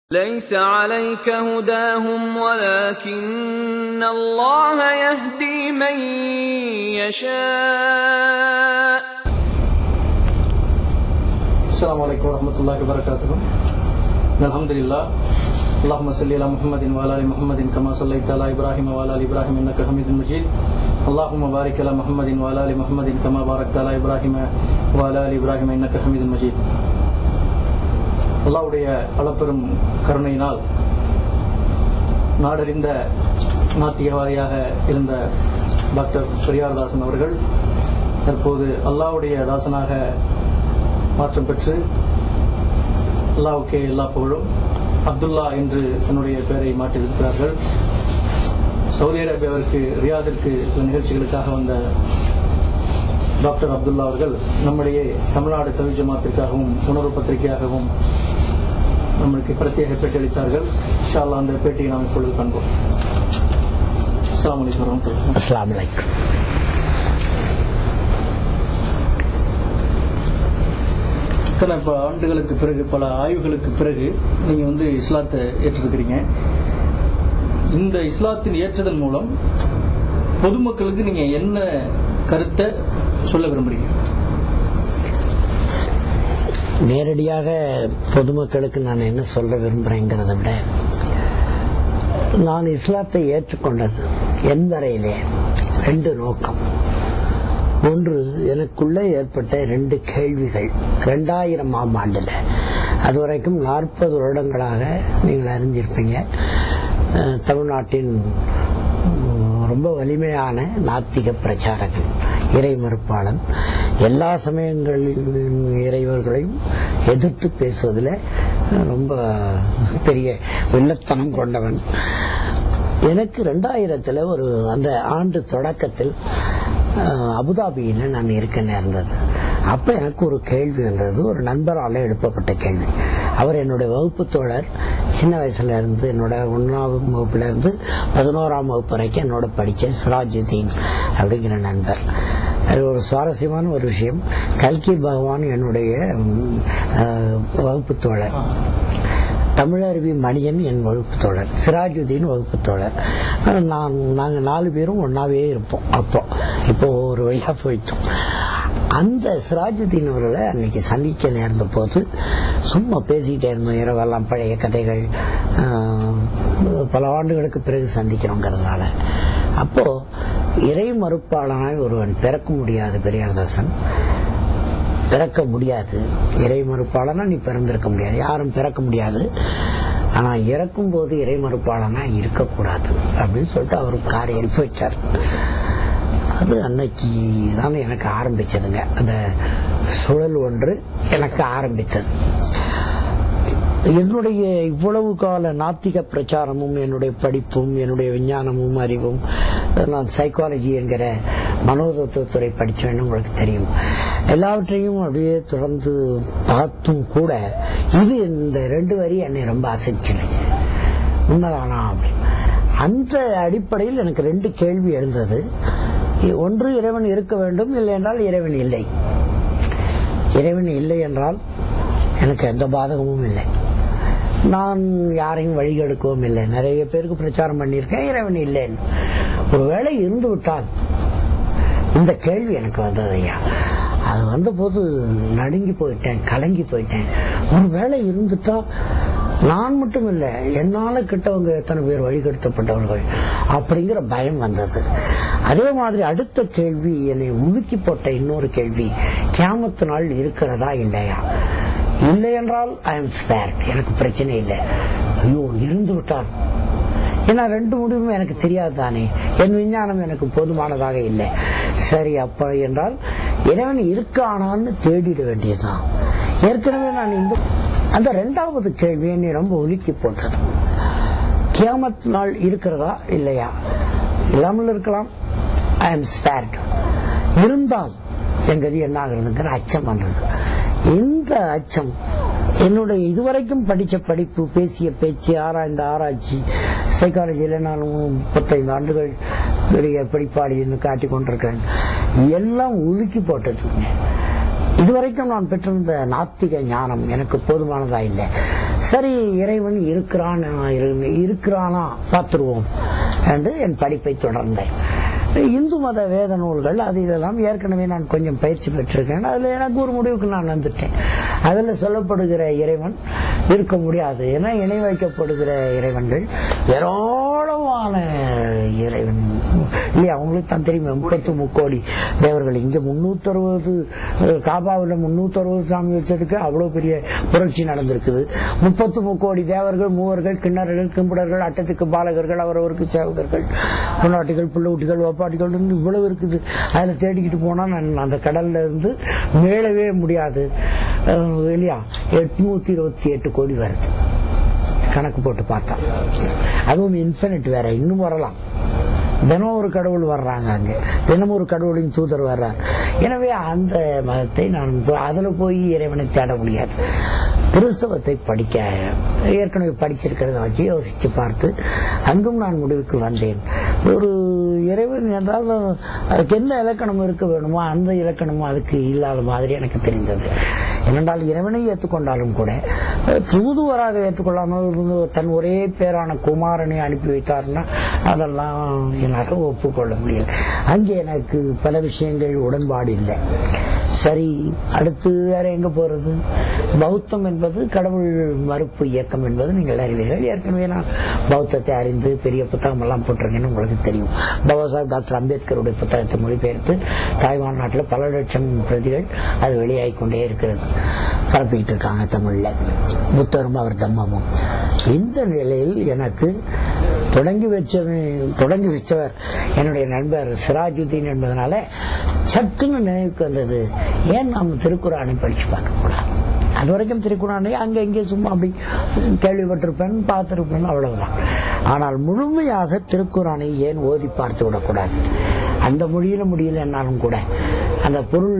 ليس عليك هداهم ولكن الله يهدي من يشاء السلام عليكم ورحمة الله وبركاته الحمد لله اللهم صل على محمد وعلى ال محمد كما صليت على ابراهيم وعلى ال ابراهيم انك حميد مجيد اللهم بارك على محمد وعلى ال محمد كما باركت على ابراهيم وعلى ال ابراهيم انك حميد مجيد அல்லாவுடைய அளப்பெரும் கருணையினால் நாடறிந்த நாத்திகவாதியாக இருந்த டாக்டர் பெரியார்தாசன் அவர்கள் தற்போது அல்லாவுடைய தாசனாக மாற்றம் பெற்று அல்லாவுக்கே எல்லா புகழும் அப்துல்லா என்று தன்னுடைய பெயரை மாற்றியிருக்கிறார்கள் சவுதி அரேபியாவிற்கு ரியாதிற்கு சில நிகழ்ச்சிகளுக்காக வந்த டாக்டர் அப்துல்லா அவர்கள் நம்முடைய தமிழ்நாடு தமிழ் ஜமாத்திற்காகவும் உணர்வு பத்திரிகையாகவும் நம்மளுக்கு பிரத்யேக பேட்டி அளித்தார்கள் இன்ஷா அல்லாஹ் அந்த பேட்டியை நாம் இப்பொழுது காண்போம் அஸ்ஸலாமு அலைக்கும் வரஹ்மத்துல்லாஹி அஸ்லாம் வலைக்கும் இத்தனை பல ஆண்டுகளுக்கு பிறகு பல ஆய்வுகளுக்கு பிறகு நீங்க வந்து இஸ்லாத்தை ஏற்றிருக்கிறீங்க இந்த இஸ்லாத்தின் ஏற்றுதல் மூலம் பொதுமக்களுக்கு நீங்க என்ன கருத்தை சொல்ல விரும்புறீங்க நேரடியாக பொதுமக்களுக்கு நான் என்ன சொல்ல விரும்புறேங்கிறத விட நான் இஸ்லாத்தை ஏற்றுக்கொண்டது என் வரையிலே ரெண்டு நோக்கம் ஒன்று எனக்குள்ளே ஏற்பட்ட ரெண்டு கேள்விகள் ரெண்டாயிரம் ஆம் ஆண்டுல அது வரைக்கும் நாற்பது வருடங்களாக நீங்கள் அறிஞ்சிருப்பீங்க அஹ், தமிழ்நாட்டின் உம், ரொம்ப வலிமையான நாத்திக பிரச்சாரகன் இறை மறுப்பாளன் எல்லா சமயங்களின் இறைவர்களையும் எதிர்த்து பேசுவதில் ரொம்ப பெரிய வில்லத்தனம் கொண்டவன் எனக்கு ரெண்டாயிரத்துல ஒரு அந்த ஆண்டு தொடக்கத்தில் அஹ், அபுதாபியில நான் இருக்க நேர்ந்தது அப்ப எனக்கு ஒரு கேள்வி வந்தது ஒரு நண்பரால எழுப்பப்பட்ட கேள்வி அவர் என்னுடைய வகுப்பு தோழர் சின்ன வயசுல இருந்து என்னோட ஒன்றாம் வகுப்புல இருந்து பதினோராம் வகுப்பு வரைக்கும் என்னோட படிச்ச சிராஜுதீன் அப்படிங்கிற நண்பர் அது ஒரு சுவாரஸ்யமான ஒரு விஷயம் கல்கி பகவான் என்னுடைய உம், அஹ், வகுப்பு தோழர் தமிழருவி மணியன் என் வகுப்பு தோழர் சிராஜுதீன் வகுப்பு தோழர் நான் நாங்கள் நாலு பேரும் ஒன்னாவே இருப்போம் அப்போ இப்போ ஒரு வழியா போயிட்டோம் அந்த சிராஜுதீன் அவர்களை அன்னைக்கு சந்திக்க நேர்ந்த போது சும்மா பேசிக்கிட்டே இருந்தோம் இரவெல்லாம் பழைய கதைகள் ஆஹ், பல ஆண்டுகளுக்கு பிறகு சந்திக்கிறோங்கிறதுனால அப்போ இறை மறுப்பாளனாய் ஒருவன் பிறக்க முடியாது பெரியார்தாசன் பிறக்க முடியாது இறை மறுப்பாளனா நீ பிறந்திருக்க முடியாது யாரும் பிறக்க முடியாது ஆனா இறக்கும் போது இறை மறுப்பாளனா இருக்கக்கூடாது அப்படின்னு சொல்லிட்டு அவர் காரை எழுப்பி வச்சார் அது அன்னைக்கு தான் எனக்கு ஆரம்பிச்சதுங்க அந்த சுழல் ஒன்று எனக்கு ஆரம்பித்தது என்னுடைய இவ்வளவு கால நாத்திக பிரச்சாரமும் என்னுடைய படிப்பும் என்னுடைய விஞ்ஞானமும் அறிவும் நான் சைக்காலஜி என்கிற மனோதத்துவத்துறை படிச்சேன்னு உங்களுக்கு தெரியும் எல்லாவற்றையும் அப்படியே தொடர்ந்து பார்த்தும் கூட இது இந்த ரெண்டு வரி என்னை ரொம்ப அசைச்சிருச்சு உண்மைதானா அப்படி அந்த அடிப்படையில் எனக்கு ரெண்டு கேள்வி எழுந்தது ஒன்று இறைவன் இருக்க வேண்டும் இல்லை என்றால் இறைவன் இல்லை இறைவன் இல்லை என்றால் எனக்கு எந்த பாதகமும் இல்லை நான் யாரையும் வழிகெடுக்கவும் இல்லை நிறைய பேருக்கு பிரச்சாரம் பண்ணியிருக்கேன் இறைவன் இல்லைன்னு ஒருவேளை இருந்து விட்டால் இந்த கேள்வி எனக்கு வந்தது ஐயா அது வந்தபோது நடுங்கி போயிட்டேன் கலங்கி போயிட்டேன் ஒருவேளை இருந்துட்டா நான் மட்டும் இல்லை என்னால கிட்டவங்க எத்தனை பேர் வழிகெடுத்தப்பட்டவர்கள் அப்படிங்கிற பயம் வந்தது அதே மாதிரி அடுத்த கேள்வி என்னை உலுக்கி போட்ட இன்னொரு கேள்வி கியாமத்து நாள் இருக்கிறதா இல்லையா இல்லை என்றால் ஐ எம் ஸ்பேர் எனக்கு பிரச்சனை இல்லை ஐயோ இருந்து விட்டால் ஏன்னா ரெண்டு முடிவும் எனக்கு தெரியாது தானே என் விஞ்ஞானம் எனக்கு போதுமானதாக இல்லை சரி அப்ப என்றால் இறைவன் இருக்கானான்னு தேடிட வேண்டியதுதான் ஏற்கனவே நான் இந்த அந்த ரெண்டாவது கேள்வி என்னை ரொம்ப உலுக்கி போட்டது கியாமத் நாள் இருக்கிறதா இல்லையா இல்லாமல் இருக்கலாம் ஐ எம் ஸ்பேர்ட் இருந்தால் என் கதி என்ன ஆகுறதுங்கிற அச்சம் வந்தது இந்த அச்சம் என்னுடைய இதுவரைக்கும் படிச்ச படிப்பு பேசிய பேச்சு ஆராய்ந்த ஆராய்ச்சி சைக்காலஜியில் நான் முப்பத்தைந்து ஆண்டுகள் பெரிய படிப்பாளின்னு காட்டிக் கொண்டிருக்கிறேன் எல்லாம் உலுக்கி போட்டதுங்க இதுவரைக்கும் நான் பெற்றிருந்த நாத்திக ஞானம் எனக்கு போதுமானதா இல்லை சரி இறைவன் இருக்கிறான் இரு- இருக்கிறானா பார்த்துருவோம் என்று என் படிப்பை தொடர்ந்தேன் இந்து மத வேத நூல்கள் அது இதெல்லாம் ஏற்கனவே நான் கொஞ்சம் பயிற்சி பெற்றிருக்கேன் அதில் எனக்கு ஒரு முடிவுக்கு நான் வந்துட்டேன் அதில் சொல்லப்படுகிற இறைவன் இருக்க முடியாது ஏன்னா இணை வைக்கப்படுகிற இறைவன்கள் ஏராளமான இறைவன் இல்லையா அவங்களுக்கு தான் தெரியுமே முப்பத்து முக்கோடி தேவர்கள் இங்கே முன்னூத்தறுபது காபாவில் முன்னூத்தறுபது சாமி வச்சதுக்கு அவ்வளோ பெரிய புரட்சி நடந்திருக்குது முப்பத்து முக்கோடி தேவர்கள் மூவர்கள் கிண்ணறர்கள் கிம்புடர்கள் அட்டத்துக்கு பாலகர்கள் அவரவருக்கு சேவகர்கள் பொன்னாட்டிகள் பிள்ளைக்குட்டிகள் ஒப்பாட்டிகள் இவ்வளவு இருக்குது அதில் தேடிக்கிட்டு போனால் நான் அந்த கடல்ல இருந்து மேலவே முடியாது அஹ் இல்லையா எட்நூத்தி இருபத்தி எட்டு கோடி வருது கணக்கு போட்டு பார்த்தா அதுவும் இன்ஃபினிட் வேற இன்னும் வரலாம் தினம் ஒரு கடவுள் வர்றாங்க அங்க தினம் ஒரு கடவுளின் தூதர் வர்றார் எனவே அந்த மதத்தை நான் போ- அதுல போய் இறைவனை தேட முடியாது கிறிஸ்தவத்தை படிக்க ஏற்கனவே படிச்சிருக்கிறத வச்சு யோசித்து பார்த்து அங்கும் நான் முடிவுக்கு வந்தேன் ஒரு இறைவன் என்றால் அதுக்கு என்ன இலக்கணம் இருக்க வேணுமோ அந்த இலக்கணமும் அதுக்கு இல்லாத மாதிரி எனக்கு தெரிந்தது ஏனென்றால் இறைவனை ஏற்றுக்கொண்டாலும் கூட அஹ், தூதுவராக ஏற்றுக்கொள்ளாமல் இருந்து தன் ஒரே பேரான குமாரனை அனுப்பி வைத்தார்னா அதெல்லாம் என்னால் ஒப்புக்கொள்ள முடியல அங்கே எனக்கு பல விஷயங்கள் உடன்பாடு இல்லை சரி அடுத்து வேற எங்க போறது பௌத்தம் என்பது கடவுள் மறுப்பு இயக்கம் என்பது நீங்கள் அறிவீர்கள் ஏற்கனவே நான் பௌத்தத்தை அறிந்து பெரிய புத்தகம் எல்லாம் போட்டிருக்கேன்னு உங்களுக்கு தெரியும் பாபா சாஹிப் டாக்டர் அம்பேத்கருடைய புத்தகத்தை மொழிபெயர்த்து தாய்வான் நாட்டில் பல லட்சம் பிரதிகள் அது வெளியாகி கொண்டே இருக்கிறது பரப்பிக்கிட்டு இருக்காங்க தமிழ்ல புத்தரும் அவர் தம்மமும் இந்த நிலையில் எனக்கு தொடங்கி வச்சவன் தொடங்கி வச்சவர் என்னுடைய நண்பர் சிராஜுதீன் என்பதனால சட்டுன்னு நினைவுக்கு வந்தது ஏன் நாம் திருக்குறானை படிச்சு பார்க்க கூடாது அது வரைக்கும் திருக்குறானை அங்க இங்கே சும்மா அப்படி கேள்விப்பட்டிருப்பேன் பார்த்திருப்பேன் அவ்வளவுதான் ஆனால் முழுமையாக திருக்குறானை ஏன் ஓதி பார்த்து விடக்கூடாது அந்த மொழியில முடியலன்னாலும் கூட அந்த பொருள்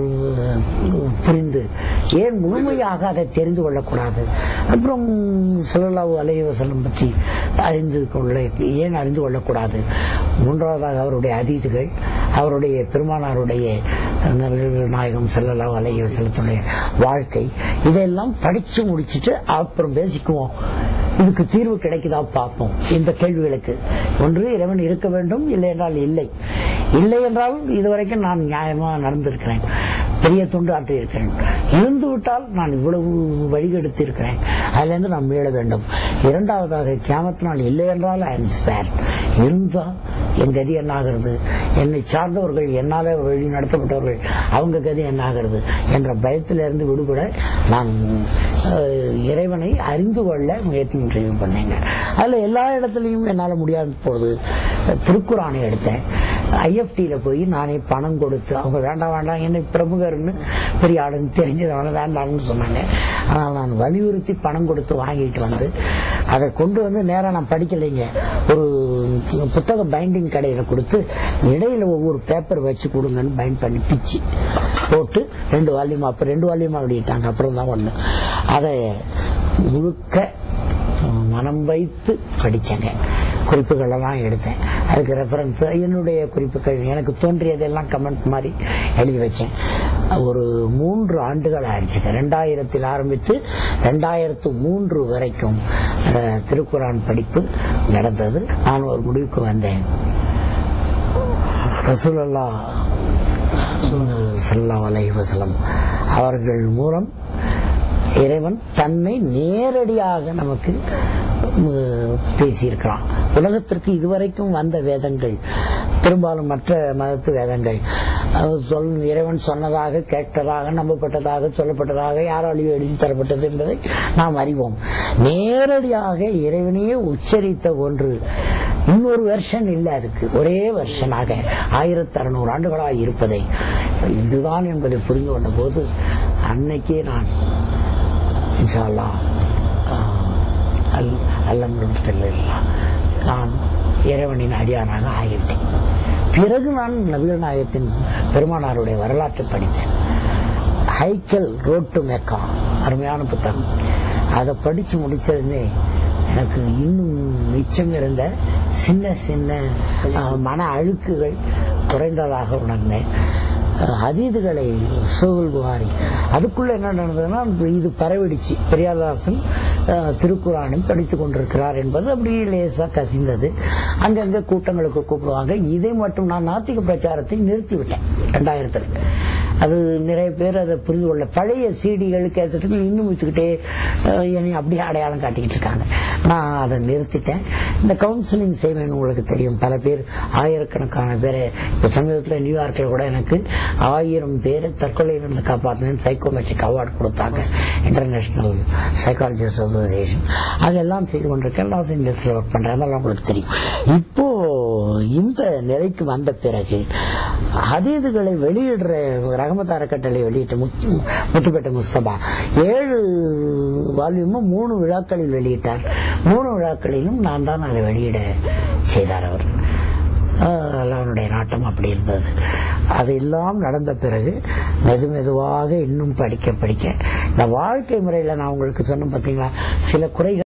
அஹ், புரிந்து ஏன் முழுமையாக அதை தெரிந்து கொள்ளக்கூடாது அப்புறம் சொல்லலாவு அலைவசனம் பற்றி அறிந்து கொள்ள ஏன் அறிந்து கொள்ளக்கூடாது மூன்றாவதாக அவருடைய அதீதுகள் அவருடைய பெருமானாருடைய நபிகள் நாயகம் செல்லலாம் அலைய செலுத்துடைய வாழ்க்கை இதெல்லாம் படிச்சு முடிச்சிட்டு அப்புறம் பேசிக்குவோம் இதுக்கு தீர்வு கிடைக்குதா பார்ப்போம் இந்த கேள்விகளுக்கு ஒன்று இறைவன் இருக்க வேண்டும் இல்லை என்றால் இல்லை இல்லை என்றால் இதுவரைக்கும் நான் நியாயமா நடந்திருக்கிறேன் பெரிய துண்டு ஆற்றி இருக்கிறேன் இருந்து விட்டால் நான் இவ்வளவு வழிகெடுத்து இருக்கிறேன் அதிலிருந்து நான் மீள வேண்டும் இரண்டாவதாக கியாமத்து நாள் இல்லை என்றால் ஐ எம் ஸ்பேர் இருந்தா என் கதி என்ன ஆகிறது என்னை சார்ந்தவர்கள் என்னால வழி நடத்தப்பட்டவர்கள் அவங்க கதி என்ன ஆகிறது என்ற பயத்திலிருந்து விடுபட நான் அஹ், இறைவனை அறிந்து கொள்ள முயற்சி முடிவு பண்ணேங்க அதுல எல்லா இடத்துலையும் என்னால முடியாத போது திருக்குறானை எடுத்தேன் ஐஎஃப்டியில போய் நானே பணம் கொடுத்து அவங்க வேண்டாம் வேண்டாம் என்னை பிரமுகர்னு பெரிய ஆளுன்னு தெரிஞ்சதவன வேண்டாம்னு சொன்னாங்க ஆனால் நான் வலியுறுத்தி பணம் கொடுத்து வாங்கிட்டு வந்து அதை கொண்டு வந்து நேரா நான் படிக்கலைங்க ஒரு புத்தக பைண்டிங் கடையில கொடுத்து இடையில ஒவ்வொரு பேப்பர் வச்சு கொடுங்கன்னு பைண்ட் பண்ணி பிச்சு போட்டு ரெண்டு வால்யூம் அப்ப ரெண்டு வால்யூமா வெளியிட்டாங்க அப்புறம் தான் ஒண்ணு அதை முழுக்க மனம் வைத்து படிச்சேங்க குறிப்புகள் எல்லாம் எடுத்தேன் அதுக்கு ரெஃபரன்ஸ் என்னுடைய குறிப்புகள் எனக்கு தோன்றியதெல்லாம் கமெண்ட் மாதிரி எழுதி வச்சேன் ஒரு மூன்று ஆண்டுகள் ஆயிடுச்சுங்க ரெண்டாயிரத்தில் ஆரம்பித்து ரெண்டாயிரத்து மூன்று வரைக்கும் அஹ், திருக்குரான் படிப்பு நடந்தது நான் ஒரு முடிவுக்கு வந்தேன் ரசூலல்லா ஸல்லல்லாஹு அலைஹி வஸல்லம் அவர்கள் மூலம் இறைவன் தன்னை நேரடியாக நமக்கு உம், பேசியிருக்கிறான் உலகத்திற்கு இதுவரைக்கும் வந்த வேதங்கள் பெரும்பாலும் மற்ற மதத்து வேதங்கள் அஹ், சொல் இறைவன் சொன்னதாக கேட்டதாக நம்பப்பட்டதாக சொல்லப்பட்டதாக யாராலையும் எழுதி தரப்பட்டது என்பதை நாம் அறிவோம் நேரடியாக இறைவனையே உச்சரித்த ஒன்று இன்னொரு வெர்ஷன் இல்லை அதுக்கு ஒரே வெர்ஷனாக ஆயிரத்தி அறுநூறு ஆண்டுகளாக இருப்பதை இதுதான் என்பதை புரிந்து கொண்ட போது அன்னைக்கே நான் இன்ஷா அல்லாஹ், ஆஹ், அல் அல்லம்ருல்லா நான் இறைவனின் அடியானாக ஆகிவிட்டேன் பிறகு நான் நபிகள் நாயகத்தின் பெருமானாருடைய வரலாற்றை படித்தேன் ஹைக்கல் ரோட் டு மெக்கா அருமையான புத்தகம் அதை படிச்சு முடிச்சதுமே எனக்கு இன்னும் மிச்சம் இருந்த சின்ன சின்ன ஆஹ், மன அழுக்குகள் குறைந்ததாக உணர்ந்தேன் அஹ், அதீதுகளை சோகுல் புகாரி அதுக்குள்ள என்ன நடந்ததுன்னா இது பரவிடுச்சு பெரியாதாசன் அஹ், திருக்குறானும் படித்துக் கொண்டிருக்கிறார் என்பது அப்படியே லேசா கசிந்தது அங்கங்க கூட்டங்களுக்கு கூப்பிடுவாங்க இதை மட்டும் நான் நாத்திக பிரச்சாரத்தை நிறுத்திவிட்டேன் ரெண்டாயிரத்துல அது நிறைய பேர் அதை புரிந்து கொள்ள பழைய சீடிகள் கேசட்டுகள் இன்னும் வச்சுக்கிட்டே அஹ், என்னை அப்படியே அடையாளம் காட்டிக்கிட்டு இருக்காங்க நான் அதை நிறுத்திட்டேன் இந்த கவுன்சிலிங் செய்வேன் உங்களுக்கு தெரியும் பல பேர் ஆயிரக்கணக்கான பேரை இப்போ சமீபத்தில் நியூயார்க்கில் கூட எனக்கு ஆயிரம் பேரை தற்கொலையிலிருந்து காப்பாற்றினேன் சைக்கோமெட்ரிக் அவார்டு கொடுத்தாங்க இன்டர்நேஷனல் சைக்காலஜிஸ்ட் அசோசியேஷன் அதெல்லாம் செய்து கொண்டிருக்கேன் லாஸ் ஏஞ்சல்ஸில் ஒர்க் பண்ணுறேன் அதெல்லாம் உங்களுக்கு தெரியும் இப்போ இந்த நிலைக்கு வந்த பிறகு ஹதீதுகளை வெளியிடுற ரகமத் அறக்கட்டளை வெளியிட்ட முத்து முத்துப்பேட்டை முஸ்தபா ஏழு வால்யூமும் மூணு விழாக்களில் வெளியிட்டார் மூணு விழாக்களிலும் நான் தான் அதை வெளியிட செய்தார் அவர் ஆஹ் அவனுடைய நாட்டம் அப்படி இருந்தது அது எல்லாம் நடந்த பிறகு மெது மெதுவாக இன்னும் படிக்க படிக்க இந்த வாழ்க்கை முறையில் நான் உங்களுக்கு சொன்ன பார்த்தீங்களா சில குறைகள்